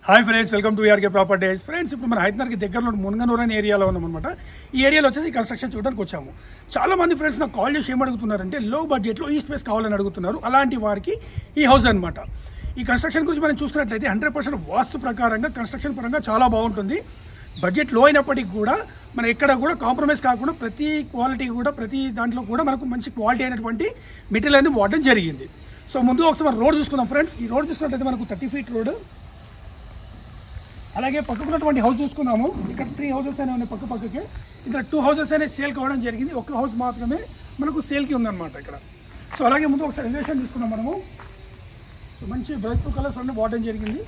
hi friends welcome to RK properties friends ఇప్పుడు మన హైదరాబాద్కి దగ్గరలో మునగనూరు అనే ఏరియాలో ఉన్నామన్నమాట ఈ ఏరియాలో వచ్చేసి కన్స్ట్రక్షన్ చూడడానికి వచ్చాము చాలా మంది ఫ్రెండ్స్ నాకు కాల్ చేసి ఏమడుగుతున్నారంటే లో బడ్జెట్లో ఈస్ట్ వెస్ట్ కావాలని అడుగుతున్నారు అలాంటి వారికి ఈ హౌస్ అన్నమాట ఈ కన్స్ట్రక్షన్ గురించి మనం చూసుకున్నట్లయితే హండ్రెడ్ పర్సెంట్ వాస్తు ప్రకారంగా కన్స్ట్రక్షన్ పరంగా చాలా బాగుంటుంది బడ్జెట్ లో అయినప్పటికీ కూడా మనం ఎక్కడ కూడా కాంప్రమైజ్ కాకుండా ప్రతి క్వాలిటీ కూడా ప్రతి దాంట్లో కూడా మనకు మంచి క్వాలిటీ అయినటువంటి మెటీరియల్ అనేది వాడడం జరిగింది సో ముందు ఒకసారి మనం రోడ్ చూసుకుందాం ఫ్రెండ్స్ ఈ రోడ్ చూసుకున్నట్లయితే మనకు థర్టీ ఫీట్ రోడ్ అలాగే పక్కకున్నటువంటి హౌస్ చూసుకున్నాము ఇక్కడ త్రీ హౌసెస్ అనేవి ఉన్నాయి పక్క పక్కకి ఇక్కడ టూ హౌసెస్ అనేది సేల్ కావడం జరిగింది ఒక హౌస్ మాత్రమే మనకు సేల్కి ఉందన్నమాట ఇక్కడ సో అలాగే ముందు ఒకసారి ఎలివేషన్ తీసుకున్నాం మనము సో మంచి బ్రైట్ కలర్స్ అన్నీ వాడడం జరిగింది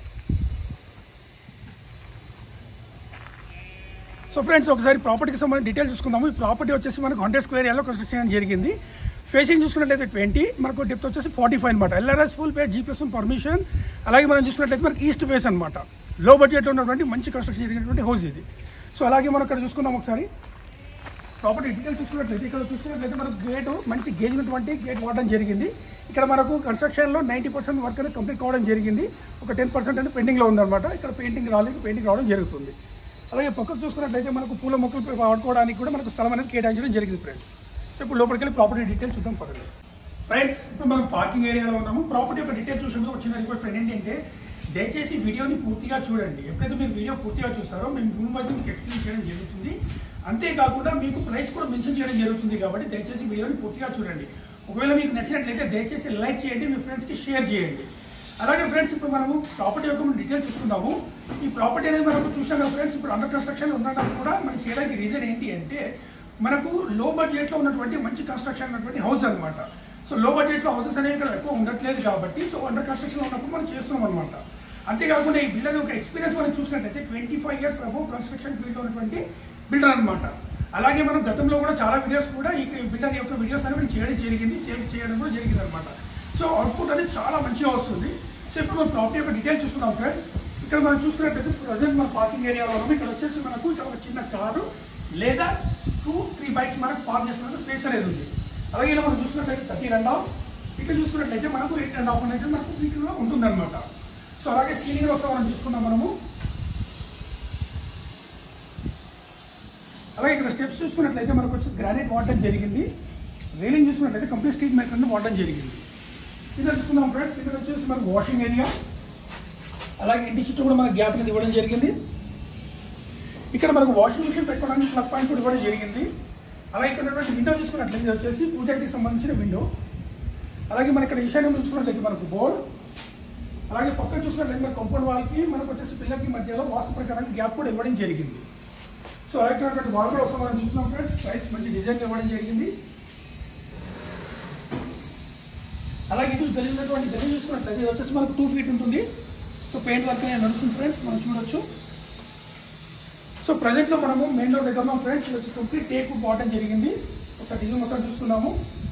సో ఫ్రెండ్స్ ఒకసారి ప్రాపర్టీకి సంబంధించి డీటెయిల్స్ చూసుకుందాము ఈ ప్రాపర్టీ వచ్చేసి మనకు హండ్రెడ్ స్క్వేర్ ఏరియాలో కన్స్ట్రక్షన్ జరిగింది ఫేసింగ్ చూసుకున్నట్లయితే ట్వంటీ మనకు డెప్త్ వచ్చేసి ఫార్టీ ఫైవ్ అనమాట LRS full pay GPS permission అలాగే మనం చూసుకున్నట్లయితే మనకి ఈస్ట్ ఫేస్ అనమాట లో బడ్జెట్లో ఉన్నటువంటి మంచి కన్స్ట్రక్షన్ జరిగినటువంటి హౌస్ ఇది సో అలాగే మనం ఇక్కడ చూసుకుందాం ఒకసారి ప్రాపర్టీ డీటెయిల్స్ చూసుకున్నట్లయితే ఇక్కడ చూసుకున్నట్లయితే మనకు గేట్ మంచి గేజ్ ఉన్నటువంటి గేట్ వాడడం జరిగింది ఇక్కడ మనకు కన్స్ట్రక్షన్లో నైంటీ పర్సెంట్ వర్క్ అనేది కంప్లీట్ కావడం జరిగింది ఒక టెన్ పర్సెంట్ అనేది పెండింగ్లో ఉందన్నమాట ఇక్కడ పెయింటింగ్ రాలేదు పెయింటింగ్ రావడం జరుగుతుంది అలాగే పక్కకు చూసుకున్నట్లయితే మనకు పూల మొక్కలు వాడుకోవడానికి కూడా మనకు స్థలం అనేది కేటాయించడం జరిగింది ఫ్రెండ్స్ సో ఇప్పుడు లోపలికి వెళ్ళి ప్రాపర్టీ డీటెయిల్స్ చూద్దాం పర్లేదు ఫ్రెండ్స్ ఇప్పుడు మనం పార్కింగ్ ఏరియాలో ఉన్నాము ప్రాపర్టీ యొక్క డీటెయిల్స్ చూసినప్పుడు ఒక చిన్న రిక్వెస్ట్ ఫ్రెండ్ ఏంటంటే దయచేసి వీడియోని పూర్తిగా చూడండి ఎప్పుడైతే మీరు వీడియో పూర్తిగా చూస్తారో మేము రూమ్ వైజ్ మీకు ఎక్స్ప్లెయిన్ చేయడం జరుగుతుంది అంతేకాకుండా మీకు ప్రైస్ కూడా మెన్షన్ చేయడం జరుగుతుంది కాబట్టి దయచేసి వీడియోని పూర్తిగా చూడండి ఒకవేళ మీకు నచ్చినట్లయితే దయచేసి లైక్ చేయండి మీ ఫ్రెండ్స్కి షేర్ చేయండి అలాగే ఫ్రెండ్స్ ఇప్పుడు మనము ప్రాపర్టీ యొక్క డీటెయిల్స్ చూసుకుందాము ఈ ప్రాపర్టీ అనేది మనకు చూసాం కదా ఫ్రెండ్స్ ఇప్పుడు అండర్ కన్స్ట్రక్షన్ ఉండడానికి కూడా మనం చేయడానికి రీజన్ ఏంటి అంటే మనకు లో బడ్జెట్లో ఉన్నటువంటి మంచి కన్స్ట్రక్షన్ ఉన్నటువంటి హౌస్ అన్నమాట సో లో బడ్జెట్లో హౌసెస్ అనేవి ఇక్కడ ఎక్కువ ఉండట్లేదు కాబట్టి సో అండర్ కన్స్ట్రక్షన్ ఉన్నప్పుడు మనం చేస్తున్నాం అనమాట అంతేకాకుండా ఈ బిల్డర్ యొక్క ఎక్స్పీరియన్స్ మనం చూసినట్టయితే twenty five years above construction field ఉన్నటువంటి బిల్డర్ అనమాట అలాగే మనం గతంలో కూడా చాలా వీడియోస్ కూడా ఈ బిల్డర్ యొక్క వీడియోస్ అనేవి చేయడం జరిగింది సేవ్ చేయడం కూడా జరిగింది అనమాట సో అవుట్పుట్ అనేది చాలా మంచిగా వస్తుంది సో ఇప్పుడు మనం ప్రాపర్టీ యొక్క డీటెయిల్స్ చూసుకున్నాం ఫ్రెండ్స్ ఇక్కడ మనం చూసుకున్నట్టయితే ప్రజెంట్ మన పార్కింగ్ ఏరియాలో ఉన్నాం ఇక్కడ వచ్చేసి మనకు ఇక్కడ ఒక చిన్న కారు లేదా టూ త్రీ బైక్స్ మనకు పార్క్ చేసుకున్న స్పేస్ అనేది ఉంది అలాగే ఇలా మనం చూసుకున్నట్లయితే థర్టీ అండ్ హాఫ్ ఇక్కడ చూసుకున్నట్లయితే మనకు ఎయిట్ అండ్ హాఫ్ అనేది మనకు వీటిలో ఉంటుందన్నమాట సో అలాగే సీలింగ్ వస్తే మనం చూసుకున్నాం మనము అలాగే ఇక్కడ స్టెప్స్ చూసుకున్నట్లయితే మనకు వచ్చి గ్రానైట్ వాడడం జరిగింది రైలింగ్ చూసుకున్నట్లయితే కంప్లీట్ స్ట్రీట్ మెటీరియల్ వాడడం జరిగింది ఇక్కడ చూసుకున్నాం ఫ్రెండ్స్ ఇక్కడ వచ్చేసి మనకు వాషింగ్ ఏరియా అలాగే ఇంటి చుట్టూ కూడా మనకు గ్యాప్ అనేది ఇవ్వడం జరిగింది ఇక్కడ మనకు వాషింగ్ మిషన్ పెట్టుకోవడానికి ప్లగ్ పాయింట్ కూడా ఇవ్వడం జరిగింది అలాగే ఇక్కడ ఉన్నటువంటి విండో చూసుకున్నట్లయితే ఇది వచ్చేసి పూజకి సంబంధించిన విండో అలాగే మన ఇక్కడ ఈశాన్యం చూసుకున్నట్లయితే మనకు బోర్డ్ అలాగే పక్కన చూసుకున్నట్లయితే మన కంపౌండ్ వాళ్ళకి మనకు వచ్చేసి పిల్లలకి మధ్యలో వాస్తు ప్రకారం గ్యాప్ కూడా ఇవ్వడం జరిగింది సో అలాగే ఇక్కడ వాల్ కూడా ఒకసారి మనం చూస్తున్నాం ఫ్రెండ్స్ సైజ్ మంచి డిజైన్ ఇవ్వడం జరిగింది అలాగే ఇటు తెలిసినటువంటి గది చూసుకున్నట్లయితే ఇది వచ్చేసి మనకు టూ ఫీట్ ఉంటుంది సో పెయింట్ వర్క్ అనేది నడుస్తుంది ఫ్రెండ్స్ మనం చూడొచ్చు సో ప్రజెంట్లో మనము మెయిన్ రోడ్ దగ్గర ఉన్నాం ఫ్రెండ్స్ ఇది వచ్చి కంప్లీట్ టేక్ బాటం జరిగింది ఒకసారి ఇల్లు మొత్తం చూస్తున్నాము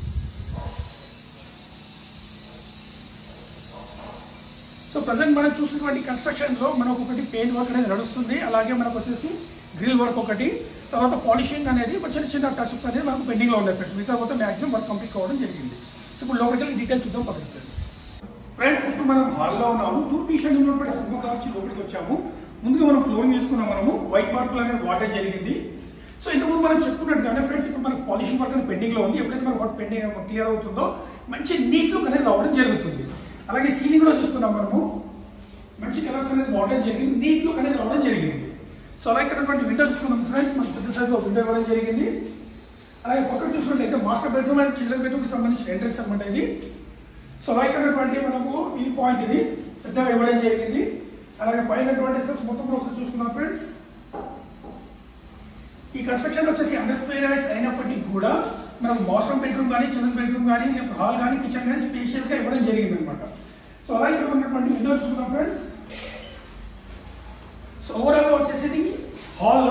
సో ప్రజెంట్ మనం చూసినటువంటి కన్స్ట్రక్షన్లో మనకు ఒకటి పెయింట్ వర్క్ అనేది నడుస్తుంది అలాగే మనకు వచ్చేసి గ్రిల్ వర్క్ ఒకటి తర్వాత పాలిషింగ్ అనేది ఒక చిన్న చిన్న టచ్అప్స్ అనేది మనకు పెండింగ్లో ఉన్నాయి ఫ్రెండ్స్ మిగతా మొత్తం మ్యాక్సిమం వర్క్ కంప్లీట్ కావడం జరిగింది సో ఇప్పుడు లోపలికి డీటెయిల్స్ చూద్దాం పక్కన ఫ్రెండ్స్ ఇప్పుడు మనం హాల్లో ఉన్నాము టూ పీషన్ ఉన్నటువంటి సింహం నుంచి లోపలికి వచ్చాము ముందుగా మనం ఫ్లోరింగ్ చేసుకున్నాం మనము వైట్ మార్కులు అనేది వాడడం జరిగింది సో ఇంతకుముందు మనం చెప్పుకున్నట్టుగానే ఫ్రెండ్స్ ఇప్పుడు మనకు పాలిషింగ్ వర్క్ అనేది పెండింగ్ లో ఉంది ఎప్పుడైతే మన వర్క్ పెండింగ్ క్లియర్ అవుతుందో మంచి నీట్ లుక్ అనేది రావడం జరుగుతుంది అలాగే సీలింగ్ కూడా చూసుకున్నాం మనము మంచి కలర్స్ అనేది వాడడం జరిగింది నీట్ లుక్ అనేది రావడం జరిగింది సో అలాగే ఇక్కడ విండో చూసుకున్నాం ఫ్రెండ్స్ మనకి పెద్ద సైజ్ విండో ఇవ్వడం జరిగింది అలాగే పక్కన చూసుకున్నట్లయితే master bedroom and children bedroom కి సంబంధించిన ఎంట్రెన్స్ అనమాట ఇది సో అలాగే ఉన్నటువంటి మనకు ఈ పాయింట్ ఇది పెద్దగా ఇవ్వడం జరిగింది అలాగే పైన సెస్ మొత్తం కూడా ఒకసారి చూసుకున్నాం ఫ్రెండ్స్ ఈ కన్స్ట్రక్షన్ వచ్చేసి అండర్ స్పేరైజ్ అయినప్పటికీ కూడా మనం వాష్రూమ్ బెడ్రూమ్ కానీ చిల్డ్రన్ బెడ్రూమ్ కానీ హాల్ కానీ కిచెన్ కానీ స్పేషియస్ గా ఇవ్వడం జరిగింది అనమాట సో అలాగే ఇక్కడ ఉన్నటువంటి విండో చూసుకున్నాం ఫ్రెండ్స్ సో ఓవరాల్ గా వచ్చేసి హాల్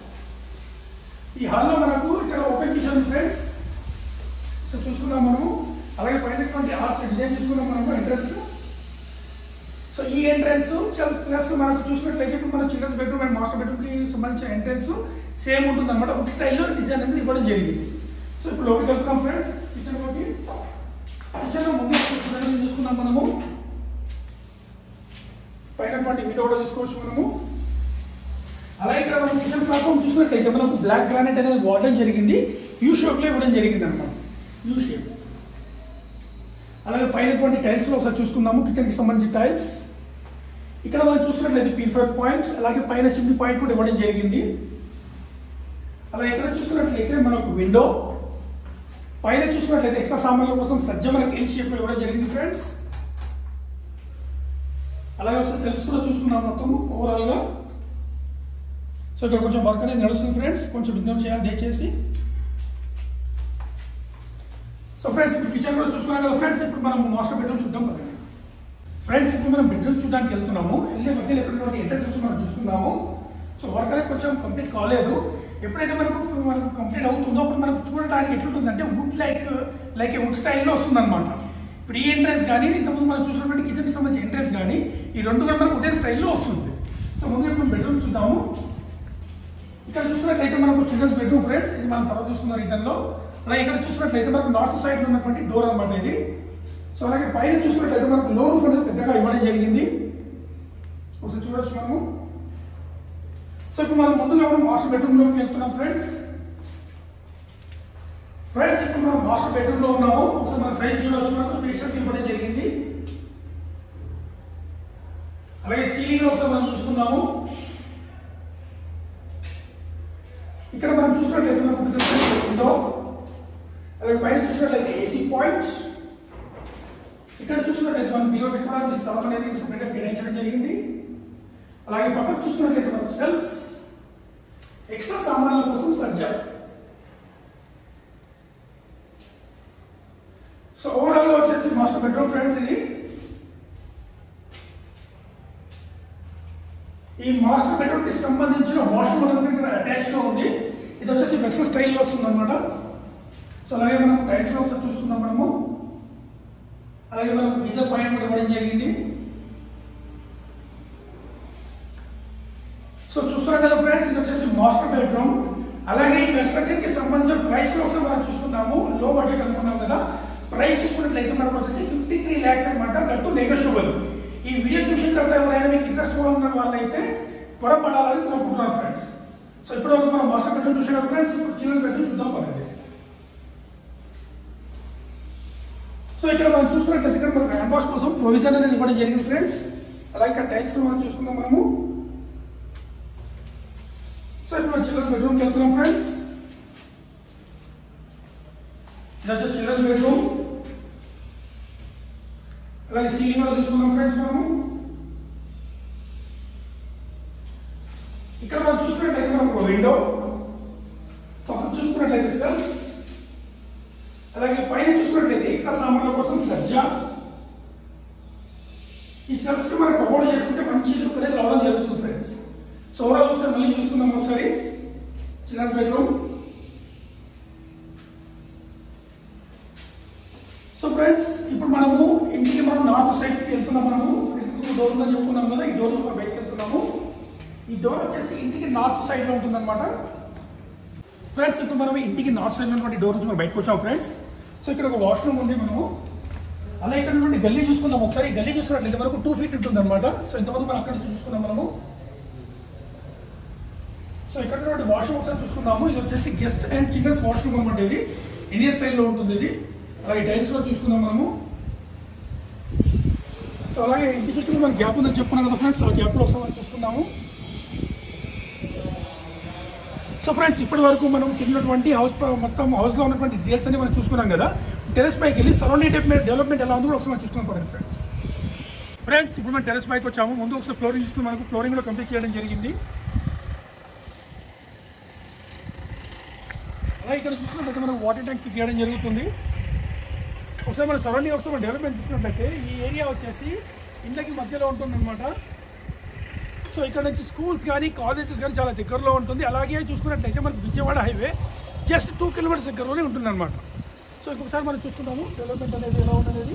ఈ హాల్లో మనకు ఇక్కడ ఓపెన్ కిచెన్ ఉంది ఫ్రెండ్స్ సో చూసుకున్నాం మనము అలాగే పైనటువంటి ఆర్చ్ డిజైన్ చూసుకున్నాం మనము ఎంట్రన్స్ సో ఈ ఎంట్రన్స్ ప్లస్ మనకు చూసినట్లయితే ఇప్పుడు మన children's bedroom and master bedroom కి సంబంధించిన ఎంట్రన్స్ సేమ్ ఉంటుంది అనమాట ఒక స్టైల్లో డిజైన్ అనేది ఇవ్వడం జరిగింది సో ఇప్పుడు లోపలికి వెళ్తున్నాం ఫ్రెండ్స్ కిచెన్ లోకి కిచెన్ లో ముందు చూసుకున్నాం మనము పైనటువంటి విండో చూసుకోవచ్చు మనము అలాగే ఇక్కడ మనం కిచెన్ ప్లాట్ఫామ్ చూసినట్లయితే మనకు బ్లాక్ గ్రానైట్ అనేది వాడడం జరిగింది యూ షేప్ లో ఇవ్వడం జరిగింది అనమాట యూ షేప్ అలాగే పైనటువంటి టైల్స్ లో ఒకసారి చూసుకుందాము కిచెన్ కి సంబంధించిన టైల్స్ ఇక్కడ మనం చూసుకున్నట్లయితే పీరిఫైర్ పాయింట్స్ అలాగే పైన చిమ్ని పాయింట్ కూడా ఇవ్వడం జరిగింది అలాగే ఇక్కడ చూసుకున్నట్లయితే మనకు విండో పైన చూసుకున్నట్లయితే ఎక్స్ట్రా సామాన్ల కోసం సజ్జ మనకి ఎల్ షేప్ లో ఇవ్వడం జరిగింది ఫ్రెండ్స్ అలాగే ఒకసారి సెల్స్ కూడా చూసుకున్నాం మొత్తం ఓవరాల్ గా సో ఇక్కడ కొంచెం వర్క్ అనేది నడుస్తుంది ఫ్రెండ్స్ కొంచెం ఇగ్నోర్ చేయాలి దయచేసి సో ఫ్రెండ్స్ ఇప్పుడు కిచెన్ కూడా చూసుకున్నాం కదా ఫ్రెండ్స్ ఇప్పుడు మనం మాస్టర్ బెడ్రూమ్ చూద్దాం కదండి ఫ్రెండ్స్ ఇప్పుడు మనం బెడ్రూమ్ చూడడానికి వెళ్తున్నాము వెళ్ళే మధ్యలో ఎక్కడటువంటి ఎంట్రెన్స్ మనం చూసుకుందాము సో వర్క్ అనేది కొంచెం కంప్లీట్ కాలేదు ఎప్పుడైతే మనకు మనకు కంప్లీట్ అవుతుందో అప్పుడు మనకు చూడడానికి ఎట్లుంటుంది అంటే వుడ్ లైక్ లైక్ వుడ్ స్టైల్లో వస్తుంది అనమాట ఇప్పుడు ఈ ఎంట్రెన్స్ కానీ ఇంతకుముందు మనం చూసినటువంటి కిచెన్కి సంబంధించిన ఎంట్రెన్స్ కానీ ఈ రెండు కూడా మనకు ఒకటే స్టైల్లో వస్తుంది సో ముందు ఇప్పుడు బెడ్రూమ్ చూద్దాము ఇక్కడ చూసినట్లయితే మనకు చిల్డ్రన్స్ బెడ్రూమ్ ఫ్రెండ్స్ ఇది మనం తర్వాత చూసుకున్న రిటర్న్ లో అలాగే ఇక్కడ చూసినట్లయితే మనకు నార్త్ సైడ్ లో ఉన్నటువంటి డోర్ అనమాట ఇది సో అలాగే పైన చూసినట్లయితే మనకు లో రూఫ్ అనేది పెద్దగా ఇవ్వడం జరిగింది ఒకసారి చూడొచ్చు మనము సో ఇప్పుడు మనం ముందుగా మనం మాస్టర్ బెడ్రూమ్ లోకి వెళ్తున్నాం ఫ్రెండ్స్ ఫ్రెండ్స్ ఇప్పుడు మనం మాస్టర్ బెడ్రూమ్ లో ఉన్నాము ఒకసారి మన సైజ్ చూడొచ్చు మనకు స్పేషియస్ ఇవ్వడం జరిగింది అలాగే సీలింగ్ ఒకసారి మనం చూసుకున్నాము ఇక్కడ మనం చూసినట్లయితే మనకు విండో అలాగే పైన చూసినట్లయితే ఏసీ పాయింట్స్ ఇక్కడ చూసినట్లయితే మనం బీరో పెట్టుకోవడానికి స్థలం అనేది సపరేట్గా కేటాయించడం జరిగింది అలాగే పక్కన చూసుకున్నట్లయితే మనకు సెల్ఫ్స్ ఎక్స్ట్రా సామాన్ల కోసం సజ్జ సో ఓవరాల్ గా వచ్చేసి మాస్టర్ బెడ్రూమ్ ఫ్రెండ్స్ ఇది ఈ మాస్టర్ బెడ్రూమ్ కి సంబంధించిన వాష్రూమ్ అనేది ఇక్కడ అటాచ్ లో ఉంది ఇది వచ్చేసి వెస్టర్న్ స్టైల్ లో వస్తుంది అనమాట సో అలాగే మనం టైల్స్ లో ఒకసారి చూసుకుందాం మనము అలాగే మనం గీజర్ పాయింట్ కూడా ఇవ్వడం జరిగింది సో చూస్తున్నాం కదా ఫ్రెండ్స్ ఇది వచ్చేసి మాస్టర్ బెడ్రూమ్ అలాగే ఈ కన్స్ట్రక్షన్ కి సంబంధించిన ప్రైస్ ఒకసారి మనం చూసుకుందాము లో బడ్జెట్ అనుకున్నాం కదా ప్రైస్ చూసుకున్నట్లయితే మనకు వచ్చేసి ఫిఫ్టీ త్రీ ల్యాక్స్ అనమాట దట్టు నెగోషియబుల్ ఈ వీడియో చూసిన తర్వాత ఎవరైనా మీకు ఇంట్రెస్ట్ ఉన్న వాళ్ళైతే త్వరపడాలని కోరుకుంటున్నాను ఫ్రెండ్స్ సో ఇప్పుడు వరకు మనం మాస్టర్ బెడ్రూమ్ చూసాం ఫ్రెండ్స్ ఇప్పుడు చిన్న బెడ్రూమ్ చూద్దాం పదండి సో ఇక్కడ మనం చూసుకున్నట్లయితే ఇక్కడ మనకు హ్యాండ్ వాష్ కోసం ప్రొవిజన్ అనేది ఇవ్వడం జరిగింది ఫ్రెండ్స్ అలాగే ఇక్కడ టైల్స్ మనం చూసుకుందాం మనము సో ఇప్పుడు మనం చిల్డ్రన్స్ బెడ్రూమ్కి వెళ్తున్నాం ఫ్రెండ్స్ ఇది వచ్చేసి చిల్డ్రన్స్ బెడ్రూమ్ అలాగే సీలింగ్ కూడా చూసుకుందాం ఫ్రెండ్స్ మనము ఇక్కడ మనం చూసుకున్నట్లయితే మనకు విండో పక్కన చూసుకున్నట్లయితే సెల్ఫ్స్ అలాగే పైన చూసుకున్నట్లయితే ఎక్స్ట్రా సామాన్ల కోసం సజ్జ ఈ సెల్ఫ్స్ కి మనం కబోర్డ్ చేసుకుంటే మంచి లుక్ అనేది రావడం జరుగుతుంది ఫ్రెండ్స్ సో ఓవరాల్ ఒకసారి మళ్ళీ చూసుకుందాం ఒకసారి చిన్న బెడ్రూమ్ సో ఫ్రెండ్స్ ఇప్పుడు మనము ఇంటికి మనం నార్త్ సైడ్ కి వెళ్తున్నాం మనము ఇంటికి డోర్ ఉందని చెప్పుకున్నాం కదా ఈ డోర్ మనం బయటకు వెళ్తున్నాము ఈ డోర్ వచ్చేసి ఇంటికి నార్త్ సైడ్ లో ఉంటుందన్నమాట ఫ్రెండ్స్ ఇప్పుడు మనం ఇంటికి నార్త్ సైడ్ ఉన్నటువంటి డోర్ నుంచి మనం బయటకు వచ్చాం ఫ్రెండ్స్ సో ఇక్కడ ఒక వాష్రూమ్ ఉంది మనము అలా ఇక్కడ నుండి గల్లీ చూసుకుందాం ఒకసారి ఈ గల్లీ చూసుకున్నట్లయితే మనకు టూ ఫీట్ ఉంటుంది అనమాట సో ఇంతమంది మనం అక్కడ చూసుకున్నాం మనము సో ఇక్కడ ఉన్నటువంటి వాష్రూమ్ ఒకసారి చూసుకుందాము ఇది వచ్చేసి గెస్ట్ అండ్ చిల్డ్రన్స్ వాష్రూమ్ అనమాట ఇది ఇండియన్ స్టైల్లో ఉంటుంది ఇది అలాగే టైల్స్ కూడా చూసుకుందాం మనము సో అలాగే ఇంటి చుట్టూ మనకి గ్యాప్ ఉందని చెప్పుకున్నాం కదా ఫ్రెండ్స్ ఆ గ్యాప్లో ఒకసారి మనం చూసుకుందాము సో ఫ్రెండ్స్ ఇప్పటి వరకు మనం కిందటువంటి హౌస్ మొత్తం హౌస్ లో ఉన్నటువంటి డీటెయిల్స్ అన్ని మనం చూసుకున్నాం కదా టెరెస్ పైకి వెళ్ళి సరౌండింగ్ డెవలప్మెంట్ ఎలా ఉందో కూడా ఒకసారి మనం చూసుకున్నాం పడండి ఫ్రెండ్స్ ఫ్రెండ్స్ ఇప్పుడు మనం టెరెస్ పైకి వచ్చాము ముందు ఒకసారి ఫ్లోరింగ్ చూసుకుని మనకు ఫ్లోరింగ్ కూడా కంప్లీట్ చేయడం జరిగింది అలాగే ఇక్కడ చూసుకున్నట్లయితే మనకు వాటర్ ట్యాంక్ ఫిట్ చేయడం జరుగుతుంది ఒకసారి మన సరౌండింగ్ ఒకసారి మనం డెవలప్మెంట్ చూసుకున్నట్లయితే ఈ ఏరియా వచ్చేసి ఇండ్లకి మధ్యలో ఉంటుంది అనమాట సో ఇక్కడ నుంచి స్కూల్స్ కానీ కాలేజెస్ కానీ చాలా దగ్గరలో ఉంటుంది అలాగే చూసుకున్నట్లయితే మనకు Vijayawada highway just two kilometres దగ్గరలోనే ఉంటుంది అనమాట సో ఇంకొకసారి మనం చూసుకుందాము డెవలప్మెంట్ అనేది ఎలా ఉంటుంది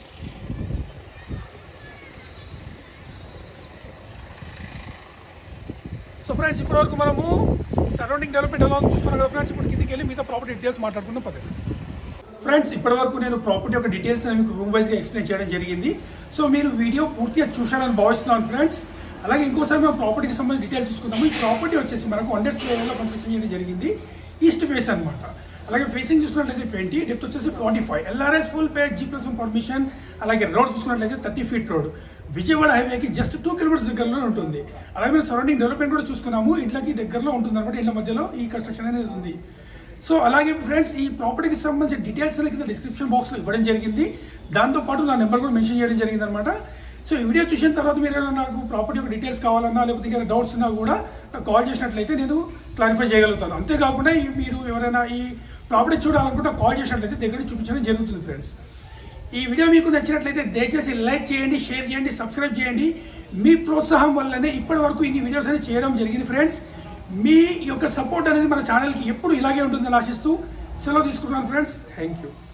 సో ఫ్రెండ్స్ ఇప్పటివరకు మనము సరౌండింగ్ డెవలప్మెంట్ ఎలా ఉందో చూస్తున్నాం కదా ఫ్రెండ్స్ ఇప్పుడు కిందికి వెళ్ళి మిగతా ప్రాపర్టీ డీటెయిల్స్ మాట్లాడుకుందాం పదండి ఫ్రెండ్స్ ఇప్పటివరకు నేను ప్రాపర్టీ యొక్క డీటెయిల్స్ మీకు రూమ్ వైజ్గా ఎక్స్ప్లెయిన్ చేయడం జరిగింది సో మీరు వీడియో పూర్తిగా చూశానని భావిస్తున్నాను ఫ్రెండ్స్ అలాగే ఇంకోసారి మనం ప్రాపర్టీకి సంబంధించి డీటెయిల్స్ చూసుకుందాము ఈ ప్రాపర్టీ వచ్చేసి మనకు హండ్రెడ్ స్క్వేర్ లో కన్స్ట్రక్షన్ చేయడం జరిగింది ఈస్ట్ ఫేస్ అన్నమాట అలాగే ఫేసింగ్ చూసుకున్నట్లయితే ట్వంటీ డెప్త్ వచ్చేసి forty five LRS full paid G plus permission అలాగే రోడ్ చూసుకున్నట్లయితే థర్టీ ఫీట్ రోడ్ విజయవాడ హైవేకి జస్ట్ టూ కిలోమీటర్స్ దగ్గరలో ఉంటుంది అలాగే మీరు సరౌండింగ్ డెవలప్మెంట్ కూడా చూసుకున్నాము ఇంట్లోకి దగ్గరలో ఉంటుంది అనమాట ఇళ్ళ మధ్యలో ఈ కన్స్ట్రక్షన్ అనేది ఉంది సో అలాగే ఫ్రెండ్స్ ఈ ప్రాపర్టీకి సంబంధించిన డీటెయిల్స్ అనేది కింద డిస్క్రిప్షన్ బాక్స్లో ఇవ్వడం జరిగింది దాంతో పాటు నా నెంబర్ కూడా మెన్షన్ చేయడం జరిగింది అనమాట సో ఈ వీడియో చూసిన తర్వాత మీరు ఏమైనా నాకు ప్రాపర్టీ యొక్క డీటెయిల్స్ కావాలన్నా లేకపోతే ఇంకా డౌట్స్ ఉన్నా కూడా నాకు కాల్ చేసినట్లయితే నేను క్లారిఫై చేయగలుగుతాను అంతేకాకుండా ఈ మీరు ఎవరైనా ఈ ప్రాపర్టీ చూడాలనుకుంటే కాల్ చేసినట్లయితే దగ్గర చూపించడం జరుగుతుంది ఫ్రెండ్స్ ఈ వీడియో మీకు నచ్చినట్లయితే దయచేసి లైక్ చేయండి షేర్ చేయండి సబ్స్క్రైబ్ చేయండి మీ ప్రోత్సాహం వల్లనే ఇప్పటి వరకు ఇన్ని వీడియోస్ అనేది చేయడం జరిగింది ఫ్రెండ్స్ మీ యొక్క సపోర్ట్ అనేది మన ఛానల్కి ఎప్పుడు ఇలాగే ఉంటుందని ఆశిస్తూ సెలవు తీసుకుంటున్నాను ఫ్రెండ్స్ థ్యాంక్ యూ